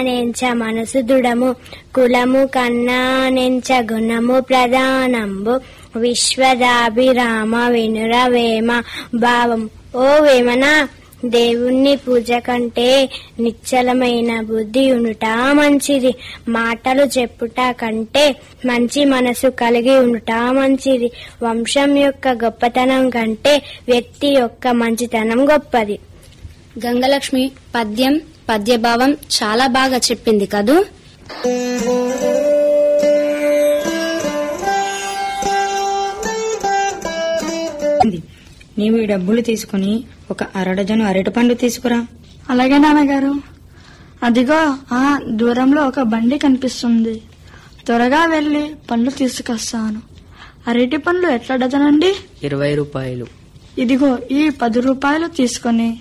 నెంచ మనసు దృఢము కులము కన్నా నెంచ గుణము ప్రధానంబు విశ్వదాభిరామ వినురవేమ భావం ఓ వేమన దేవుణ్ణి పూజ కంటే నిశ్చలమైన బుద్ధి ఉనుట మంచిది మాటలు చెప్పుట కంటే మంచి మనసు కలిగి ఉండుట మంచిది వంశం యొక్క గొప్పతనం కంటే వ్యక్తి యొక్క మంచితనం గొప్పది గంగలక్ష్మి పద్యం పద్యభావం చాలా బాగా చెప్పింది కదూ నీవు ఈ డబ్బులు తీసుకుని ఒక అరడజను అరటి పండు తీసుకురా అలాగే నాన్నగారు అదిగో ఆ దూరంలో ఒక బండి కనిపిస్తుంది త్వరగా వెళ్ళి పండ్లు తీసుకొస్తాను అరటి పండ్లు ఎట్లా డజనండి ఇరవై రూపాయలు ఇదిగో ఈ పది రూపాయలు తీసుకొని